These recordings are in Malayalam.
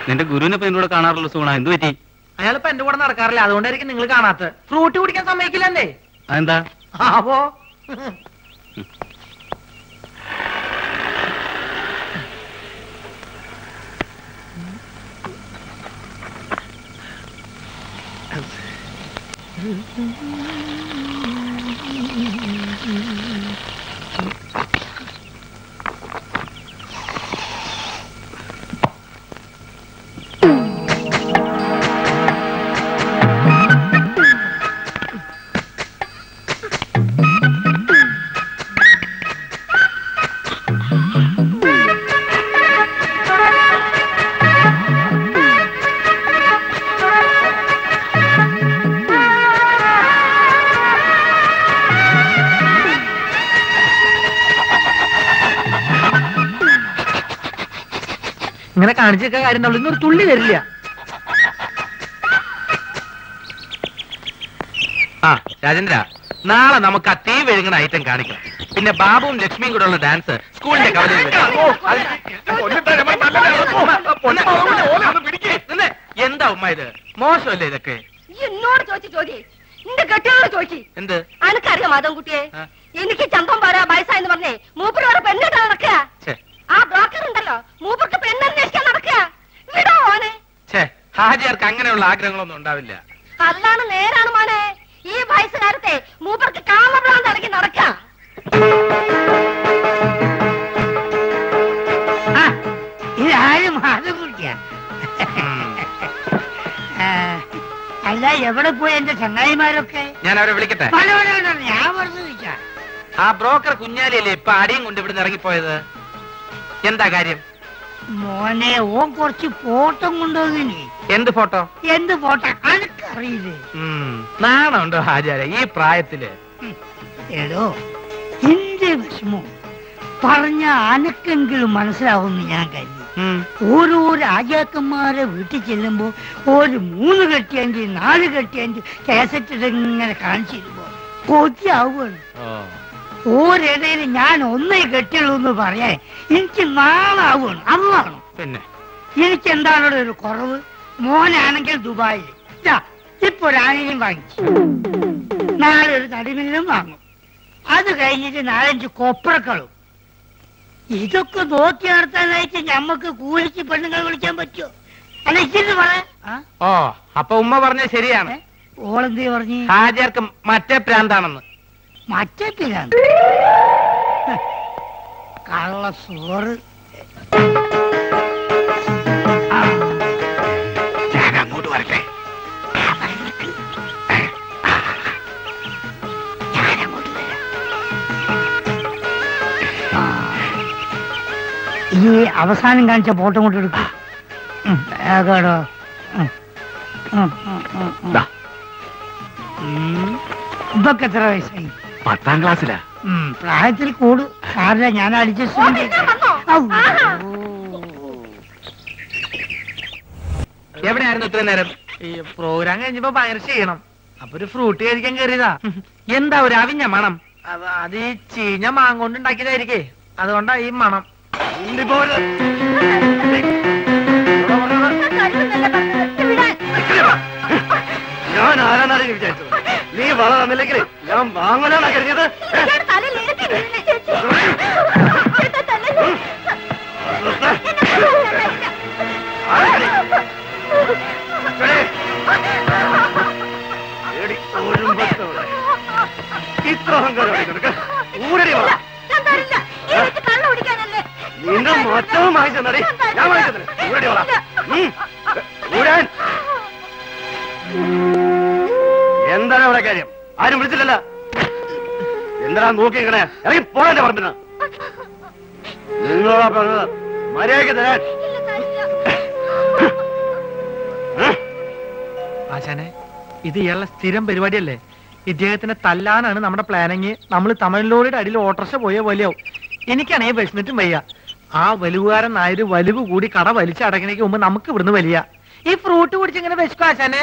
നിന്റെ ഗുരുവിനെ ഇപ്പൊ എന്നോട് കാണാറുള്ള സുഗുണ എന്ത് പറ്റി അയാൾ ഇപ്പൊ എന്റെ കൂടെ നടക്കാറില്ല അതുകൊണ്ടായിരിക്കും നിങ്ങൾ കാണാത്ത ഫ്രൂട്ട് കുടിക്കാൻ സമ്മതിക്കില്ലെന്നേ അതെന്താ ആവോ ഇങ്ങനെ കാണിച്ചൊക്കെ കാര്യം ഉണ്ടാവുള്ളൂ ഇന്നൊരു തുള്ളി വരില്ല ആ രാജേന്ദ്ര നാളെ നമുക്ക് ആ തീ വിഴുങ്ങുന്ന ഐറ്റം കാണിക്കണം പിന്നെ ബാബുവും ലക്ഷ്മിയും കൂടെ ഉള്ള ഡാൻസ് സ്കൂളിന്റെ കവലയിൽ വെച്ച്. ഓ, അത് നിന്നെ, എന്താ ഉമ്മ ഇത് മോശമല്ലേ ഇതൊക്കെ ഈ എന്നോട് ചോദിച്ചു ചോദ്യം നിന്റെ കെട്ടിയോട് ചോദിച്ചു എന്ത് അനക്കറിയാം മാധവൻകുട്ടിയെ ആ. എനിക്ക് ചന്തം പോരാ വയസ്സായെന്ന് പറഞ്ഞേ മൂപ്പര് വേറെ പെണ്ണിട്ട് നടക്കുക ഛേ, ആ ബ്രോക്കർ ഉണ്ടല്ലോ മൂപ്പർക്ക് പെണ്ണന്വേഷിക്കാൻ നടക്കുക വിടോ ഓനെ ഛേ, ഹാജിയാർക്ക് അങ്ങനെയുള്ള ആഗ്രഹങ്ങളൊന്നും ഉണ്ടാവില്ല അല്ലാണ് നേരാണ് മോനെ ഈ വയസ്സുകാലത്തെ മൂപ്പർക്ക് കാമഭ്രാന്ത് ഇറങ്ങി നടക്കുക ഇതാരും മാധവക്കുട്ടിയ ഉം. അല്ല എവിടെ പോയി എന്റെ ചങ്ങായിമാരൊക്കെ ഞാൻ അവരെ വിളിക്കട്ടെ പല പല പല, ഞാൻ പറഞ്ഞു ചോദിച്ചാ ആ ബ്രോക്കർ കുഞ്ഞാലിയല്ലേ ഇപ്പൊ അടിയും കൊണ്ട് ഇവിടുന്ന് ഇറങ്ങിപ്പോയത് എന്താ കാര്യം മോനെ ഓൻ കുറച്ച് ഫോട്ടോ കൊണ്ടുവന്നില്ലേ എന്ത് ഫോട്ടോ എന്ത് ഫോട്ടോ അനക്കറിയില്ലേ ഉം. നാണമുണ്ടോ ഹാജാരെ ഈ പ്രായത്തില് എടോ എന്റെ വിഷമം പറഞ്ഞ അനക്കെങ്കിലും മനസ്സിലാവുമെന്ന് ഞാൻ കരുതി ഉം. ഓരോ രാജാക്കന്മാരെ വീട്ടിൽ ചെല്ലുമ്പോ ഒരു മൂന്ന് കെട്ടിയഞ്ച് നാല് കെട്ടിയഞ്ച് കാസറ്റ് ഇങ്ങനെ കാണിച്ചിരുമ്പോ കൊതിയാവുകയാണ് ഓ. ഒരിടയിൽ ഞാൻ ഒന്നേ കെട്ടിയുള്ളൂ എന്ന് പറയാൻ എനിക്ക് നാളാവുകയാണ് അന്നാണ് പിന്നെ എനിക്ക് എന്താണ് ഒരു കുറവ് മോനാണെങ്കിൽ ദുബായിൽ ഇതാ, ഇപ്പൊ ഒരു ആനയും വാങ്ങിച്ചു നാളെ ഒരു നടുമില്ലും വാങ്ങും അത് കഴിഞ്ഞിട്ട് നാലഞ്ച് കൊപ്രക്കളും ഇതൊക്കെ നോക്കി നടത്താനായിട്ട് ഞമ്മക്ക് കൂലിക്ക് പെണ്ണുങ്ങൾ വിളിക്കാൻ പറ്റുമോ അല്ല ഇച്ചിരി പറ ഓ അപ്പൊ ഉമ്മ പറഞ്ഞ ശരിയാണ് ഓളെന്തേ പറഞ്ഞു ഹാജർക്ക് മറ്റേ പ്രാന്താണെന്ന് മറ്റേ പിരാന്ത് കള്ള സോറ് ആ, ഞാൻ അങ്ങോട്ട് വരട്ടെ ഞാനങ്ങോട്ട് വരാം. ആ. ഈ അവസാനം കാണിച്ച ഫോട്ടോ കൊണ്ട് എടുക്കും കേടോ ദാ. ഇതൊക്കെ എത്ര വയസ്സായി പത്താം ക്ലാസ്സിലാ ഉം, പ്രായത്തിൽ കൂടു സാറില്ല ഞാൻ അഡ്ജസ്റ്റ് ഓ, പിന്നെ വന്നോ? ആഹാ. എവിടെയായിരുന്നു ഇത്രയും നേരം ഈ പ്രോഗ്രാം കഴിഞ്ഞപ്പോ ഭയങ്കര ചെയ്യണം അപ്പൊ ഒരു ഫ്രൂട്ട് കഴിക്കാൻ കയറിയതാ എന്താ ഒരു അവിഞ്ഞ മണം അത് അത് ഈ ചീഞ്ഞ മാങ്ങോണ്ട് ഉണ്ടാക്കിയതായിരിക്കേ അതുകൊണ്ടാ ഈ മണം ഞാൻ കരുതുന്നല്ലേ പറഞ്ഞത്. വിടാൻ. ഞാൻ ആരാന്നാണ് വിചാരിച്ചത് നീ വള തന്നില്ലെങ്കിൽ ഞാൻ വാങ്ങലാണോ കരുതിയത് ഇയാളുടെ തലയിൽ ഇരട്ടി വീഴുന്നേ, ചേച്ചി. എന്നെ തല്ലല്ലേ? എന്നെ തല്ലല്ലേ? ഇത്ര അഹങ്കാരം നിനക്ക് ഊരടി വള ഞാൻ തരില്ല. ഈ വെച്ച് കള്ള് കുടിക്കാനല്ലേ? നിന്റെ മൊത്തവും വാങ്ങിച്ചു തന്നടി ഞാൻ വാങ്ങിച്ചു തന്നെ ഊരടി വള ഉം. ഊരാൻ എന്താണ് അവിടെ കാര്യം ആരും വിളിച്ചില്ലല്ലോ എന്തിനാ നോക്കി ഇങ്ങനെ ഇറങ്ങി പോകാന്റെ പറമ്പിന് നിങ്ങളോടാ പറഞ്ഞത് മര്യാദയ്ക്ക് തരാൻ ഇല്ല, തരില്ല. ഉം. ആശാനെ ഇത് ഇയാളുടെ സ്ഥിരം പരിപാടിയല്ലേ ഇദ്ദേഹത്തിനെ തല്ലാനാണ് നമ്മുടെ പ്ലാനിങ് നമ്മൾ തമിഴിലോരുടെ അടിയിൽ ഓട്ടർഷ പോയ വലിയാവും എനിക്കാണേ വിശന്നിട്ടും വയ്യ ആ വലുവുകാരൻ നായര് വലിവ് കൂടി കട വലിച്ചടക്കണേക്ക് മുമ്പ് നമുക്ക് ഇവിടുന്ന് വലിയ ഈ ഫ്രൂട്ട് കുടിച്ചിങ്ങനെ വിശക്കും ആശാനെ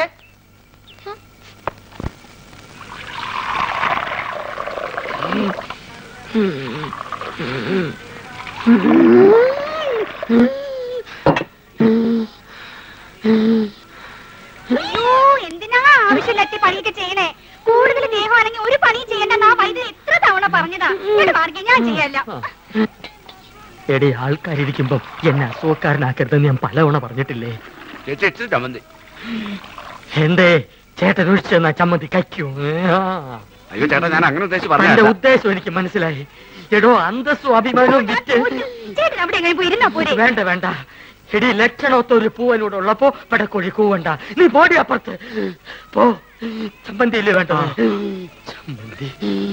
എടി ആൾക്കാരിയ്ക്കുമ്പം എന്നെ അസുഖക്കാരനാക്കരുതെന്ന് ഞാൻ പലവണ പറഞ്ഞിട്ടില്ലേ ചേച്ചി ഇച്ചിരി ചമ്മന്തി എന്തേ ചേട്ടൻ ഒഴിച്ചു തന്നാ ചമ്മന്തി കയ്ക്കൂ അയ്യോ ചേട്ടാ ഞാൻ അങ്ങനെ ഉദ്ദേശിച്ച് എന്റെ പറഞ്ഞ ഉദ്ദേശം എനിക്ക് മനസ്സിലായി എടോ അന്തസ്സും അഭിമാനവും വിറ്റ് ചേട്ടൻ അവിടെ എങ്ങനെ പോയി ഇരുന്നാ പോരെ വേണ്ട വേണ്ട എടി ലക്ഷണമൊത്ത ഒരു പൂവനോട് ഉള്ളപ്പോ പടക്കോഴി കൂവണ്ട നീ പോടി അപ്പുറത്ത് പോ ചമ്മന്തിയില്ലേ വേണ്ട ചമ്മന്തി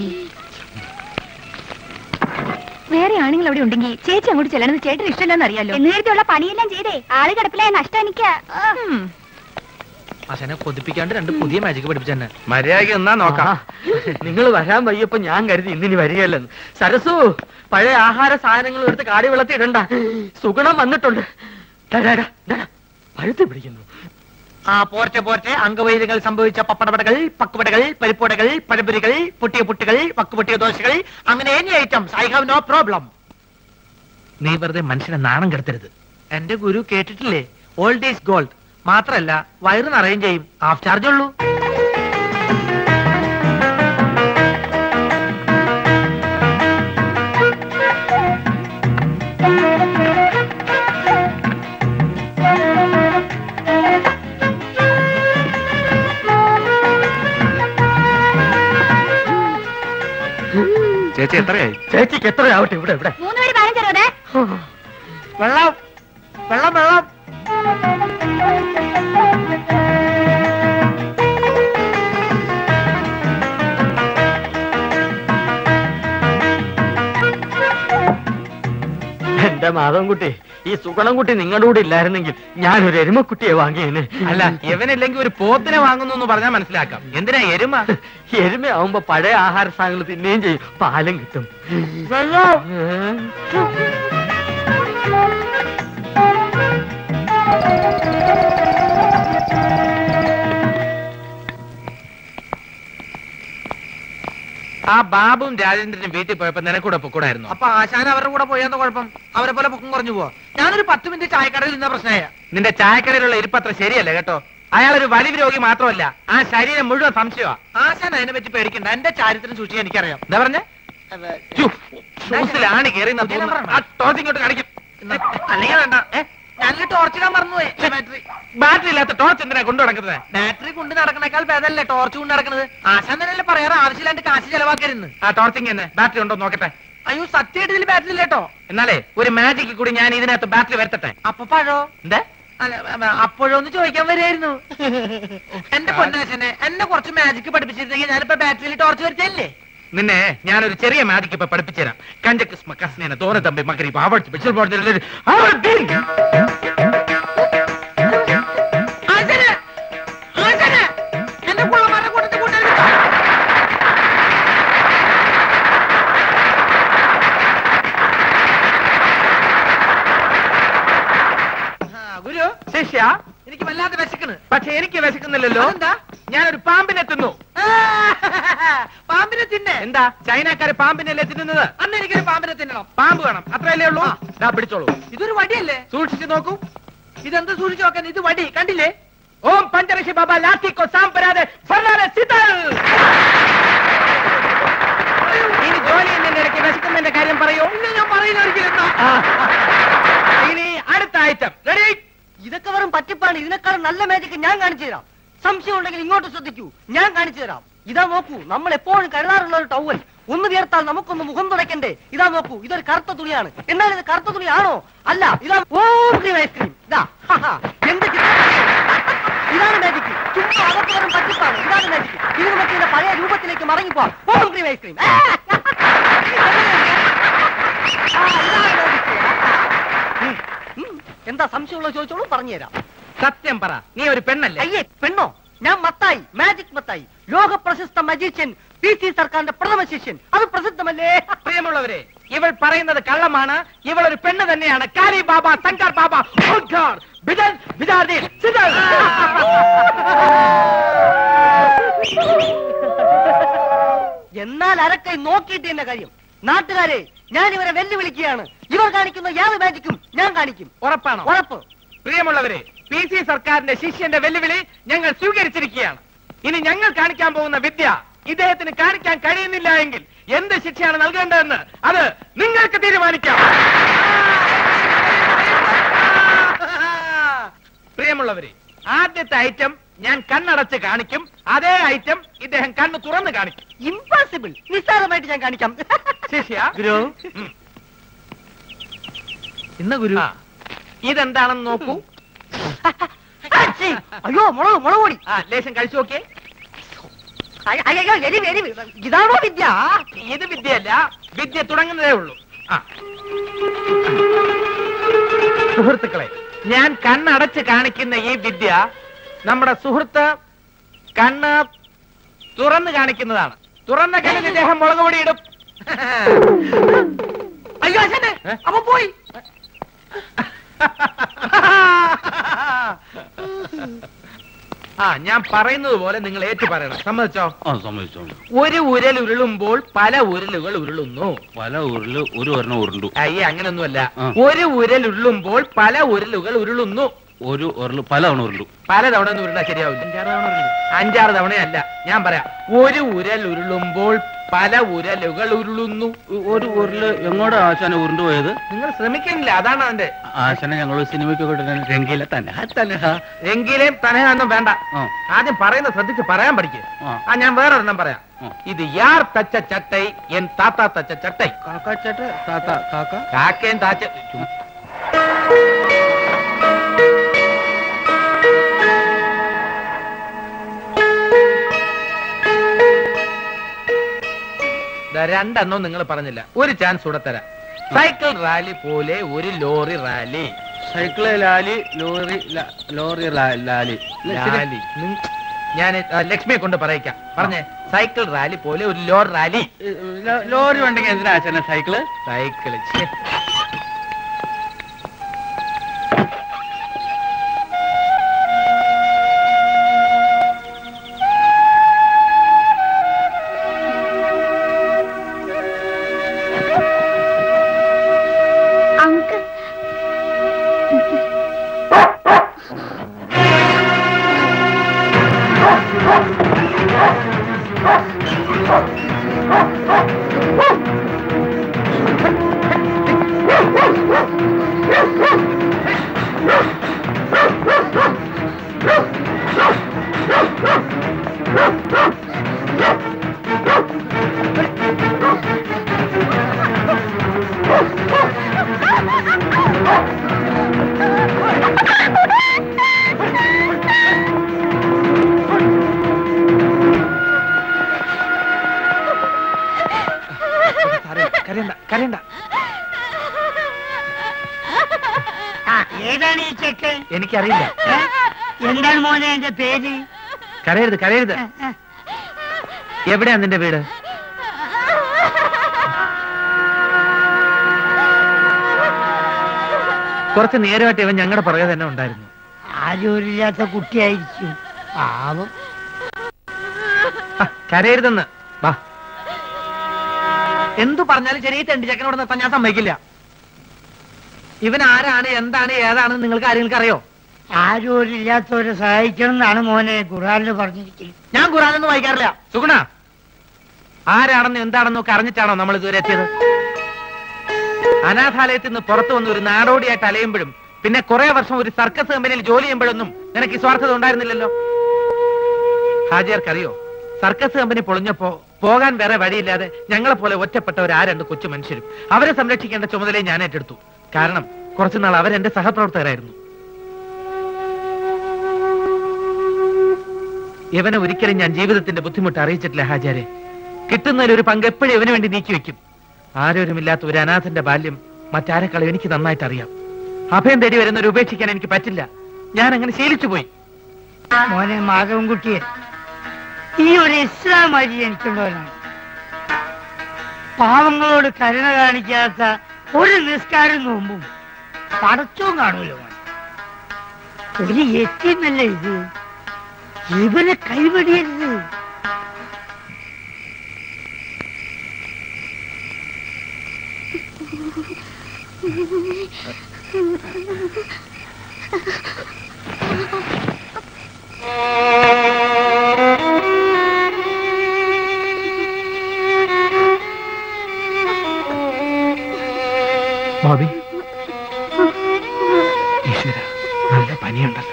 വേറെ ആണുങ്ങൾ അവിടെ ഉണ്ടെങ്കിൽ ചേച്ചി അങ്ങോട്ട് ചെല്ലണത് ചേട്ടന് ഇഷ്ടമല്ലെന്ന് അറിയാലോ നേരത്തെയുള്ള പണിയെല്ലാം ചെയ്തേ ആള് കിടപ്പിലായ നഷ്ടം എനിക്ക് അച്ഛനെ കൊതിപ്പിക്കാണ്ട് രണ്ട് പുതിയ മാജിക് പഠിപ്പിച്ചെന്നെ മര്യാദയ്ക്ക് എന്നാ നോക്കാം നിങ്ങൾ വരാൻ വയ്യപ്പോ ഞാൻ കരുതി ഇന്നിനി വരികയല്ലെന്ന് സരസു പഴയ ആഹാര സാധനങ്ങൾ എടുത്ത് കാടി വെള്ളത്തിൽ ഇടണ്ട സുഗുണം വന്നിട്ടുണ്ട് ഡാ, ഡാ, ഡാ, ഡാ, പഴുത്ത് പിടിക്കുന്നു ആ പോർച്ച പോർച്ച അംഗവൈദ്യങ്ങൾ സംഭവിച്ച പപ്പടപടകൾ പക്കുപടകൾ പരിപ്പുടകൾ പഴപുരികൾ പൊട്ടിയ പുട്ടുകൾ വക്കുപൊട്ടിയ ദോശകൾ അങ്ങനെ any items I have no problem നീ വെറുതെ മനുഷ്യനെ നാണം കെടുത്തരുത് എന്റെ ഗുരു കേട്ടിട്ടില്ലേ ഓൾഡ് ഈസ് ഗോൾഡ് മാത്രല്ല വയറ് നിറയും ചെയ്യും ഹാഫ് ചാർജ് ഉള്ളൂ ചേച്ചി എത്രയായി ചേച്ചിക്ക് എത്രയാവട്ടെ ഇവിടെ ഇവിടെ മൂന്ന് പേര് പതിനഞ്ചരേ വെള്ളം വെള്ളം വെള്ളം എന്റെ മാധവൻകുട്ടി ഈ സുഗണൻകുട്ടി നിങ്ങളുടെ കൂടെ ഇല്ലായിരുന്നെങ്കിൽ ഞാനൊരു എരുമക്കുട്ടിയെ വാങ്ങിയേനെ അല്ല ഇവനില്ലെങ്കിൽ ഒരു പോത്തിനെ വാങ്ങുന്നു എന്ന് പറഞ്ഞാൽ മനസ്സിലാക്കാം എന്തിനാ എരുമ എരുമയാവുമ്പോ പഴയ ആഹാര സാധനങ്ങൾ തിന്നുകയും ചെയ്യും പാലും കിട്ടും ഏ? ആ ബാബുവും രാജേന്ദ്രനും വീട്ടിൽ പോയപ്പോ നിനക്കൂടെ പൊക്കൂടായിരുന്നു അപ്പൊ ആശാൻ അവരുടെ കൂടെ പോയാന്ന് കുഴപ്പം അവരെ പോലെ പൊക്കം കുറഞ്ഞു പോവാ ഞാനൊരു പത്ത് മിനിറ്റ് ചായക്കടയിൽ നിന്ന പ്രശ്നമായ നിന്റെ ചായക്കടയിലുള്ള ഇരിപ്പത്ര ശരിയല്ല കേട്ടോ അയാളൊരു വലിവ് രോഗി മാത്രമല്ല ആ ശരീരം മുഴുവൻ സംശയമാ ആശാൻ അതിനെ പറ്റി പേടിക്കണ്ട എന്റെ ചാരിത്രം സൂക്ഷിക്കാൻ എനിക്കറിയാം എന്താ പറഞ്ഞേ ഷൂസിലാണ് കയറി ആ ടോർച്ച് ഇങ്ങോട്ട് കാണിക്കും അല്ലെങ്കിൽ വേണ്ട ഏ, ഞാനൊരു ടോർച്ചിടാൻ മറന്നുപോയി ബാറ്ററി ബാറ്ററി ഇല്ലാത്ത ടോർച്ച് എന്തിനാ കൊണ്ടു നടക്കുന്നത് ബാറ്ററി കൊണ്ട് നടക്കണേക്കാൾ ഭേദമല്ലേ ടോർച്ച് കൊണ്ട് നടക്കുന്നത് ആശാൻ തന്നെയല്ലേ പറയാറ് ആവശ്യമില്ലാണ്ട് കാശ് ചെലവാക്കരുന്ന് ആ ടോർച്ചിങ് തന്നെ ബാറ്ററി ഉണ്ടോ നോക്കട്ടെ അയ്യോ സത്യമായിട്ട് ഇതിൽ ബാറ്ററി ഇല്ലേട്ടോ എന്നാലേ ഒരു മാജിക്ക് കൂടി ഞാൻ ഇതിനകത്ത് ബാറ്ററി വരുത്തട്ടെ അപ്പൊ പഴോ എന്താ അല്ല അ- അപ്പോഴൊന്ന് ചോദിക്കാൻ വരുമായിരുന്നു എന്റെ പൊന്നാശനെ എന്നെ കുറച്ച് മാജിക് പഠിപ്പിച്ചിരുന്നെങ്കിൽ ഞാനിപ്പോ ബാറ്ററിയിൽ ടോർച്ച് വരുത്തല്ലേ നിന്നെ ഞാനൊരു ചെറിയ മാജിക്ക് ഇപ്പൊ പഠിപ്പിച്ചു തരാം കഞ്ചക്കിസ്മ കസ്നേന തോന തമ്പി മകരി പാവടിച്ച് ബിച്ചൽ ബോർഡിൽ ആശാനെ! ആശാനെ! എന്റെ കുള്ളന്മാരുടെ കൂട്ടത്തിൽ കൂട്ടരുത്. ആ, ഗുരു ശിഷ്യ എനിക്ക് വല്ലാതെ വിശക്കണ് പക്ഷെ എനിക്ക് വിശക്കുന്നില്ലല്ലോ അതെന്താ? ഞാനൊരു പാമ്പിനെ തിന്നു ആ, പാമ്പിനെ തിന്നെ എന്താ ചൈനക്കാര് പാമ്പിനല്ലേ തിന്നുന്നത് അന്ന് എനിക്കൊരു പാമ്പിനെ തിന്നണം പാമ്പ് വേണം അത്രയല്ലേ ഉള്ളൂ ദാ പിടിച്ചോളൂ ഇതൊരു വടിയല്ലേ സൂക്ഷിച്ചു നോക്കൂ ഇതെന്ത് സൂക്ഷിച്ചു നോക്കാൻ ഇത് വടി കണ്ടില്ലേ ഓം പഞ്ചരക്ഷി ബാബ ലാത്തിക്കോ സാമ്പരാതെ ഫർണാനെ സിതൽ ഇനി ജോലി ചെയ്യുന്നതിന്റെ ഇടയ്ക്ക് വിശക്കുന്നതിന്റെ കാര്യം പറയൂ ഞാൻ പറയില്ല ഒരിക്കലും എന്നാ. ഇനി അടുത്ത ഐറ്റം റെഡി ഇതൊക്കെ വെറും പറ്റിപ്പാണ് ഇതിനേക്കാളും നല്ല മാജിക് ഞാൻ കാണിച്ചു തരാം സംശയം ഉണ്ടെങ്കിൽ ഇങ്ങോട്ട് ശ്രദ്ധിക്കൂ ഞാൻ കാണിച്ചു തരാം ഇതാ നോക്കൂ നമ്മൾ എപ്പോഴും കരുതാറുള്ള ഒരു ടവൽ ഒന്ന് വിയർത്താൽ നമുക്കൊന്ന് മുഖം തുടയ്ക്കണ്ടേ ഇതാ നോക്കൂ ഇതൊരു കറുത്ത തുണിയാണ് എന്നാൽ ഇത് കറുത്ത തുണിയാണോ അല്ല ഇതാ ഓം ക്രീം ഐസ്ക്രീം ഇതാ ഹാഹാ. എന്ത് ചിത്രം? ഇതാണ് മാജിക് ചുമ്മാ അതൊക്കെ വെറും പറ്റിപ്പാണ് ഇതാണ് മാജിക് ഇതിന് നമുക്ക് ഇതിന്റെ പഴയ രൂപത്തിലേക്ക് മടങ്ങിപ്പോവാം ഓം ക്രീം ഐസ്ക്രീം ആ! ആ, ഇതാണ് magic. ഉം, ഉം. എന്താ സംശയമുള്ള ചോദിച്ചോളൂ പറഞ്ഞുതരാം സത്യം പറ നീ ഒരു പെണ്ണല്ലേ അയ്യേ പെണ്ണോ ഞാൻ മത്തായി മാജിക് മത്തായി ലോക പ്രശസ്ത മജീഷ്യൻ പി സി സർക്കാരിന്റെ പ്രഥമ ശിഷ്യൻ അത് പ്രസിദ്ധമല്ലേ പ്രിയമുള്ളവരെ ഇവൾ പറയുന്നത് കള്ളമാണ് ഇവൾ ഒരു പെണ്ണ് തന്നെയാണ് കാലി ബാബ ശങ്കർ ബാബ ഓംകാർ, ബിദൽ, ബിദാർദി, സിദൽ. എന്നാൽ അരക്കൈ നോക്കിയിട്ട് എന്റെ കാര്യം നാട്ടുകാരെ ഞാൻ ഇവരെ വെല്ലുവിളിക്കുകയാണ് ഇവർ കാണിക്കുന്ന യാതൊരു മാജിക്കും ഞാൻ കാണിക്കും ഉറപ്പാണോ ഉറപ്പ് പ്രിയമുള്ളവരെ പി സി സർക്കാരിന്റെ ശിഷ്യന്റെ വെല്ലുവിളി ഞങ്ങൾ സ്വീകരിച്ചിരിക്കുകയാണ് ഇനി ഞങ്ങൾ കാണിക്കാൻ പോകുന്ന വിദ്യ ഇദ്ദേഹത്തിന് കാണിക്കാൻ കഴിയുന്നില്ല എങ്കിൽ എന്ത് ശിക്ഷയാണ് നൽകേണ്ടതെന്ന് അത് നിങ്ങൾക്ക് തീരുമാനിക്കാം പ്രിയമുള്ളവരെ ആദ്യത്തെ ഐറ്റം ഞാൻ കണ്ണടച്ച് കാണിക്കും അതേ ഐറ്റം ഇദ്ദേഹം കണ്ണ് തുറന്ന് കാണിക്കും ഇമ്പോസിബിൾ നിസ്സാരമായിട്ട് ഞാൻ കാണിക്കാം ശിഷ്യ ഗുരു ഉം. ഇന്ന് ഗുരു ആ. ഇതെന്താണെന്ന് നോക്കൂ അയ്യോ മുളക് മുളക് പൊടി ആ ലേശം കഴിച്ചു നോക്കിയേ അയ്യ, അയ്യോ, എരി, എരി. ഇതാണോ വിദ്യ ഇത് വിദ്യയല്ല വിദ്യ തുടങ്ങുന്നതേ ഉള്ളൂ ആ സുഹൃത്തുക്കളെ ഞാൻ കണ്ണടച്ച് കാണിക്കുന്ന ഈ വിദ്യ നമ്മുടെ സുഹൃത്ത് കണ്ണ് തുറന്ന് കാണിക്കുന്നതാണ് തുറന്ന കണ്ണിൽ ഇദ്ദേഹം മുളക് പൊടി ഇടും അയ്യോ അച്ഛനെ ഏ? അപ്പൊ പോയി ആ ഞാൻ പറയുന്നത് പോലെ നിങ്ങൾ ഏറ്റു പറയണം സമ്മതിച്ചോ ആ സമ്മതിച്ചു ഒരു ഉരൽ ഉരുളുമ്പോൾ പല ഉരലുകൾ ഉരുളുന്നു പല ഊരില് ഒരു ഒരെണ്ണം ഉരുണ്ടു അയ്യേ അങ്ങനൊന്നുമല്ല ആ. ഒരു ഉരൽ ഉരുളുമ്പോൾ പല ഉരലുകൾ ഉരുളുന്നു ഒരു ഉരുള് പല തവണ ഉരുണ്ടു പല തവണ ഒന്നും ഉരുളാ ശരിയാവില്ല അഞ്ചാറ് തവണയല്ല ഞാൻ പറയാം ഒരു ഉരൽ ഉരുളുമ്പോൾ പല ഉരലുകൾ ഉരുളുന്നു ഒരു ഉരുള് എങ്ങോട്ടാ ആശാന ഉരുണ്ടു പോയത് നിങ്ങൾ ശ്രമിക്കുന്നില്ല അതാണ് അതിന്റെ ആശാനെ ഞങ്ങൾ സിനിമയ്ക്കൊക്കെ ഇടുന്ന രംഗയിലെ തന്നെ ആ തന്നെ ആ. എങ്കിലും തനയൊന്നും വേണ്ട ആ, ആദ്യം പറയുന്നത് ശ്രദ്ധിച്ച് പറയാൻ പഠിക്കുക ആ. ആ ഞാൻ വേറെ ഒരെണ്ണം പറയാം ആ. ഇത് യാർ തച്ച ചട്ടൈ എൻ താത്ത തച്ച ചട്ടൈ കാക്കാച്ചേട്ട താത്ത കാക്ക കാക്കയും താച്ച ചും- ദാ രണ്ടെണ്ണം നിങ്ങൾ പറഞ്ഞില്ല ഒരു ചാൻസ് കൂടെ തരാം സൈക്കിൾ റാലി പോലെ ഒരു ലോറി റാലി സൈക്കിള് ലാലി ലോറി ല- ലോറി ലാ- ലാലി ലാലി ഞാൻ ലക്ഷ്മിയെ കൊണ്ട് പറയിക്കാം പറഞ്ഞേ സൈക്കിൾ റാലി പോലെ ഒരു ലോറി റാലി ലോ- ലോറി ഉണ്ടെങ്കിൽ എന്തിനാ ആശാന സൈക്കിള് സൈക്കിൾ അങ്കിൾ കരയണ്ട കരയണ്ട ആ ഏതാണ് ഈ ചെക്ക് എനിക്കറിയില്ല ഏ? എന്താണ് മോനെ എന്റെ പേര് കരയരുത് കരയരുത് ആ, ആ. എവിടെയാ നിന്റെ വീട് കുറച്ച് നേരമായിട്ട് ഇവൻ ഞങ്ങളുടെ പുറകെ തന്നെ ഉണ്ടായിരുന്നു ആരോരില്ലാത്ത കുട്ടിയായിരിക്കും പാവം ആ, കരയരുതെന്ന് വാ എന്തു പറഞ്ഞാലും ശരി ഈ തെണ്ടിച്ചക്കനോട് നിർത്താൻ ഞാൻ സമ്മതിക്കില്ല ഇവൻ ആരാണ് എന്താണ് ഏതാണെന്ന് നിങ്ങൾക്ക് ആരെങ്കിലും അറിയോ ആരോരില്ലാത്തവരെ സഹായിക്കണം എന്നാണ് മോനെ ഖുറാനിൽ പറഞ്ഞിരിക്കുന്നത് ഞാൻ ഖുറാനൊന്നും വായിക്കാറില്ല സുഗുണ ആരാണെന്നും എന്താണെന്നും ഒക്കെ അറിഞ്ഞിട്ടാണോ നമ്മൾ ഇതുവരെ എത്തിയത് അനാഥാലയത്തിൽ നിന്ന് പുറത്തു വന്ന് ഒരു നാടോടിയായിട്ട് അലയുമ്പോഴും പിന്നെ കുറെ വർഷം ഒരു സർക്കസ് കമ്പനിയിൽ ജോലി ചെയ്യുമ്പോഴൊന്നും നിനക്ക് ഈ സ്വാർത്ഥത ഉണ്ടായിരുന്നില്ലല്ലോ ഹാജിയർക്കറിയോ സർക്കസ് കമ്പനി പൊളിഞ്ഞപ്പോ പോകാൻ വേറെ വഴിയില്ലാതെ ഞങ്ങളെ പോലെ ഒറ്റപ്പെട്ടവർ ആ രണ്ട് കൊച്ചു മനുഷ്യരും അവരെ സംരക്ഷിക്കേണ്ട ചുമതലയെ ഞാൻ ഏറ്റെടുത്തു കാരണം കുറച്ചുനാൾ അവരെന്റെ സഹപ്രവർത്തകരായിരുന്നു ഇവനെ ഒരിക്കലും ഞാൻ ജീവിതത്തിന്റെ ബുദ്ധിമുട്ട് അറിയിച്ചിട്ടില്ല ഹാജാരെ കിട്ടുന്നതിൽ ഒരു പങ്ക് എപ്പോഴും ഇവന് വേണ്ടി നീക്കി വെക്കും ആരോരുമില്ലാത്ത ഒരു അനാഥന്റെ ബാല്യം മറ്റാരെക്കാളും എനിക്ക് നന്നായിട്ട് അറിയാം അഭയം തേടി വരുന്നവരെ ഉപേക്ഷിക്കാൻ എനിക്ക് പറ്റില്ല ഞാൻ അങ്ങനെ ശീലിച്ചു പോയി മോനെ മാധവൻകുട്ടിയെ ഈ ഒരു ഇസ്ലാം വഴി എനിക്കുള്ളവനാണ് പാവങ്ങളോട് കരുണ കാണിക്കാത്ത ഒരു നിസ്കാരം നോമ്പും പടച്ചവും കാണൂല മോൻ ഒരു എത്തിന്നല്ല ഇത് ഇവനെ കൈവടിയരുത് ബോബി ഈശ്വര നല്ല പനിയുണ്ടല്ലോ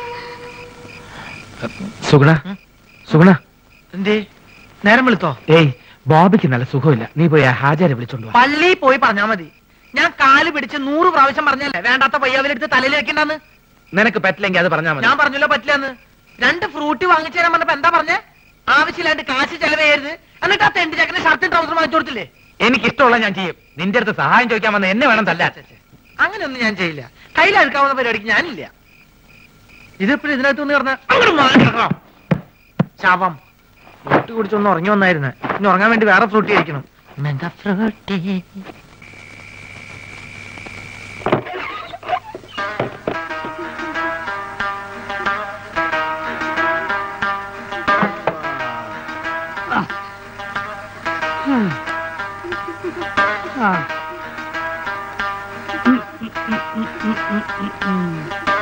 സുഗുണ സുഗുണ എന്തേ നേരം വിളിത്തോ ഏയ് ബോബിക്ക് നല്ല സുഖമില്ല നീ പോയി ആ ഹാജരെ വിളിച്ചോണ്ട് വാ പള്ളി പോയി പറഞ്ഞാ മതി ഞാൻ കാല് പിടിച്ച് നൂറ് പ്രാവശ്യം പറഞ്ഞല്ലേ വേണ്ടാത്ത പയ്യാവിലെടുത്ത് തലയിൽ വെക്കണ്ടെന്ന് നിനക്ക് പറ്റില്ലെങ്കിൽ അത് പറഞ്ഞാൽ മതി ഞാൻ പറഞ്ഞല്ലോ പറ്റില്ലെന്ന് രണ്ട് ഫ്രൂട്ടി വാങ്ങിച്ചു തരാൻ പറഞ്ഞപ്പോ എന്താ പറഞ്ഞേ ആവശ്യമില്ലാണ്ട് കാശ് ചെലവ് ചെയ്യരുത് എന്നിട്ട് ആ തെണ്ടി ചക്കന് ഷർട്ടും ട്രൗസറും വാങ്ങിച്ചു കൊടുത്തില്ലേ എനിക്ക് ഇഷ്ടമുള്ള ഞാൻ ചെയ്യും നിന്റെ അടുത്ത് സഹായം ചോദിക്കാൻ വന്ന എന്നെ വേണം തല്ലാൻ അങ്ങനെയൊന്നും ഞാൻ ചെയ്യില്ല കയ്യിലെടുക്കാവുന്ന പരിപാടിക്ക് ഞാനില്ല ഇതിപ്പോഴും ഇതിനകത്ത് ഒന്ന് പറഞ്ഞ അങ്ങോട്ട് മാറി കിടക്കണം. ശവം ഫ്രൂട്ടി കുടിച്ചൊന്ന് ഉറങ്ങി വന്നായിരുന്നു ഇനി ഉറങ്ങാൻ വേണ്ടി വേറെ ഫ്രൂട്ടി കഴിക്കണം മെഗാ ഫ്രൂട്ടി ആ. ഉം, ഉം, ഉം, ഉം, ഉം, ഉം, ഉം.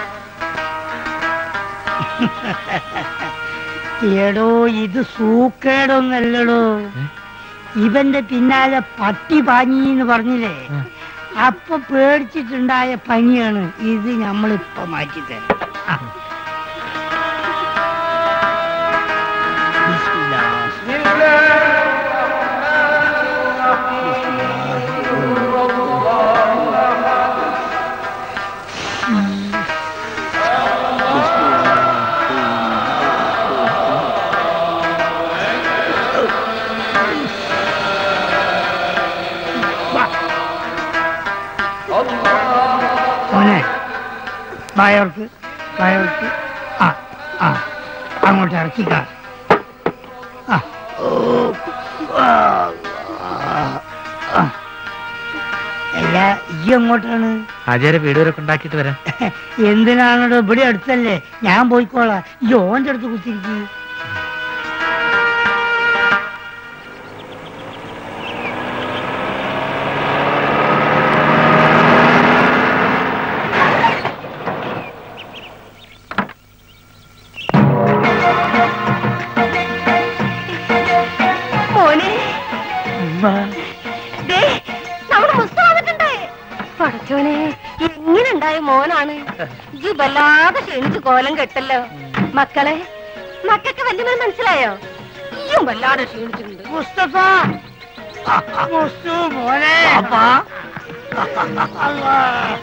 എടോ ഇത് സൂക്കേടൊന്നല്ലടോ ഇവന്റെ പിന്നാലെ പട്ടി പാഞ്ഞി എന്ന് പറഞ്ഞില്ലേ അപ്പൊ പേടിച്ചിട്ടുണ്ടായ പനിയാണ് ഇത് നമ്മളിപ്പൊ മാറ്റിത്തരാം ആ. ബിസ്മില്ലാ. മോനെ വായോർക്ക് വായോർക്ക് ആ ആ അങ്ങോട്ട് ഇറക്കിക്ക ആ ഓ, ആ, ആ. അല്ല ഈ എങ്ങോട്ടാണ് ഹാജരെ വീട് വരെ ഉണ്ടാക്കിയിട്ട് വരാം എന്തിനാണോ ഇവിടെ അടുത്തല്ലേ ഞാൻ പോയിക്കോളാം ഈ ഓന്റെ അടുത്ത് കുത്തിരിക്കും മോനെ ദേ, നമ്മുടെ മുസ്ത വന്നിട്ടുണ്ട് പടച്ചോനെ എങ്ങനെ ഉണ്ടായ മോനാണ് ഇത് വല്ലാതെ ക്ഷണിച്ച് കോലം കെട്ടല്ലോ മക്കളെ മക്കൾക്ക് വല്യമേ മനസ്സിലായോ ഈയും വല്ലാതെ ക്ഷീണിച്ചിട്ടുണ്ട് മുസ്തഫ മുസ്തു മോനെ അല്ലാ.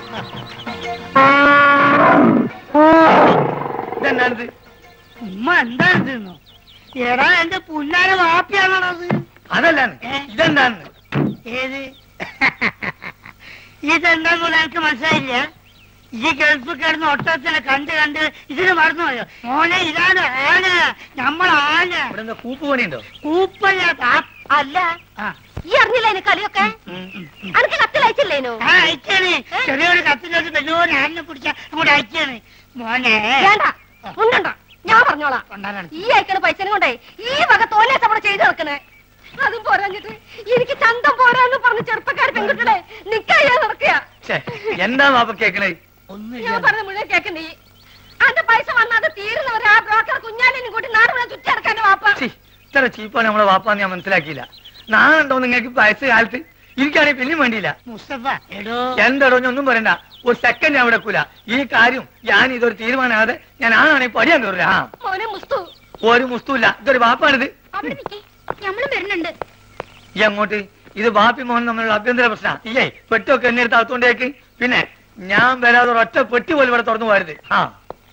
ഇതെന്നാണിത് ഉമ്മ എന്താ ഇതെന്നോ എടാ എന്റെ പുന്നാര വാപ്പിയാണത് അതല്ലാണ് ഏ? ഇതെന്താണ് ഏത് ഇതെന്താന്ന് എനിക്ക് മനസ്സിലായില്ല ഈ ഗൾഫ് കിടന്ന് ഒട്ടത്തിനെ കണ്ട് കണ്ട് ഇതിന് മറന്നു പോയോ മോനെ ഇതാണ് ആന നമ്മൾ ആന ഇവിടെ എന്താ കൂപ്പ് പണിയുണ്ടോ കൂപ്പല്ല താ- അല്ല ആ. ഈ അറിഞ്ഞില്ല എന്നെ കളിയൊക്കെ അനക്ക് കത്തിലയച്ചില്ലേനു ആ അയച്ചാണ് ചെറിയൊരു കത്തിനൊരു വലിയൊരു ആനിനെ കുടിച്ച അങ്ങോട്ട് അയച്ചാണ് മോനെ വേണ്ട ഉണ്ടണ്ട ഞാൻ പറഞ്ഞോളാം കൊണ്ടാലാണ് ഈ അയക്കണ പൈസനെ കൊണ്ടേ ഈ വക തോന്നിയാ അവിടെ ചെയ്തു നടക്കണേ അതും പോരാഞ്ഞിട്ട് എനിക്ക് ചന്തം പോരാന്ന് പറഞ്ഞ് ചെറുപ്പക്കാർ പെൺകുട്ടികളെ നിക്കാ നടക്കുക ഛേ, എന്താ വാപ്പ കേക്കണേ ഞാൻ പറഞ്ഞ മുഴുവൻ കേക്കണ്ടേ അന്റെ പൈസ വന്നത് തീരുന്നവരെ ആ ബ്രോക്കർ കുഞ്ഞാലിനും കൂട്ടി നാട് മുഴുവൻ ചുറ്റി നടക്കാനും വാപ്പ ഛീ, ഇത്ര ചീപ്പാണ് നമ്മളെ വാപ്പാന്ന് ഞാൻ മനസ്സിലാക്കിയില്ല നാളുണ്ടോ നിങ്ങൾക്ക് വയസ്സ് കാലത്ത് എനിക്കാണെങ്കിൽ പിന്നെയും വേണ്ടിയില്ല മുസ്തഫ എടോ എന്താടോ ഞാൻ ഒന്നും പറയണ്ട ഒരു സെക്കൻഡ് ഞാൻ വിടക്കൂല ഈ കാര്യം ഞാൻ ഇതൊരു തീരുമാനമാകാതെ ഞാൻ ആണാണെങ്കിൽ പടിയാൻ കയറില്ല ആ മോനെ മുസ്തു ഒരു മുസ്തുല്ല ഇതൊരു വാപ്പാണിത് അവിടെ നിക്കേ നമ്മളും വരുന്നുണ്ട് ഈ അങ്ങോട്ട് ഇത് ബാപ്പി മോഹൻ തമ്മിലുള്ള അഭ്യന്തര പ്രശ്ന ഇല്ലേ പെട്ടൊക്കെ എന്നെ എടുത്ത് അകത്തോണ്ടേക്ക് പിന്നെ ഞാൻ വരാതെ ഒരൊറ്റ പെട്ടി പോലും ഇവിടെ തുറന്നു പോരുത് ആ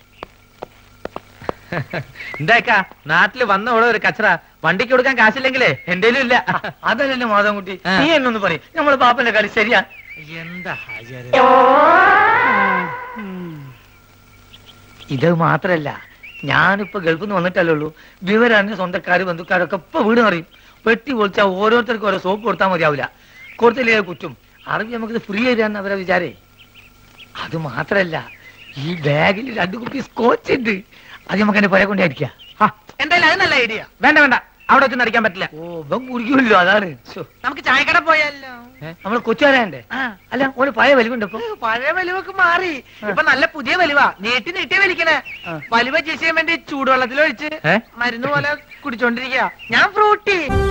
എന്താക്കാ നാട്ടില് വന്ന ഇവിടെ ഒരു കച്ചറ വണ്ടിക്ക് കൊടുക്കാൻ കാശില്ലെങ്കിലേ എന്റേലും ഇല്ല അതല്ലല്ലോ മാധവൻകുട്ടി ആ. നീ എന്നൊന്ന് പറയും നമ്മളെ ബാപ്പന്റെ കളി ശരിയാ എന്താ ഹാജര് ഇത് മാത്രല്ല ഞാനിപ്പോ ഗൾഫിൽ നിന്ന് വന്നിട്ടല്ലേ ഉള്ളൂ വിവരറിഞ്ഞ സ്വന്തക്കാര് ബന്ധുക്കാരൊക്കെ ഇപ്പൊ വീട് അറിയും പെട്ടി പൊളിച്ചാൽ ഓരോരുത്തർക്കും ഓരോ സോപ്പ് കൊടുത്താൽ മതിയാവില്ല കൊടുത്തില്ലേ കുറ്റും അറിവ് നമുക്കിത് ഫ്രീ തരാന്ന് അവരെ വിചാരേ അത് മാത്രല്ല ഈ ബാഗിൽ രണ്ട് കുപ്പി സ്കോച്ച് ഉണ്ട് അത് നമുക്ക് എന്നെ പുറകെ കൊണ്ടായിരിക്കാം എന്തായാലും അത് നല്ല ഐഡിയ വേണ്ട വേണ്ട അവിടെ വെച്ച് നടിക്കാൻ പറ്റില്ല ഓ ഇവൻ കുടിക്കുമല്ലോ അതാണ് ശ്ശോ. നമുക്ക് ചായക്കട പോയാലോ നമ്മൾ കൊച്ചുകാരാണ്ടേ അല്ല ഒരു പഴയ വലിവുണ്ട് ഇപ്പൊ പഴയ വലിവൊക്കെ മാറി ഇപ്പൊ നല്ല പുതിയ വലിവ നീട്ടി നീട്ടി വലിക്കണേ ആ. വലിവ ചെയ്യാൻ വേണ്ടി ചൂടുവെള്ളത്തിൽ ഒഴിച്ച് ഏ? മരുന്ന് പോലെ കുടിച്ചോണ്ടിരിക്കുക ഞാൻ ഫ്രൂട്ടി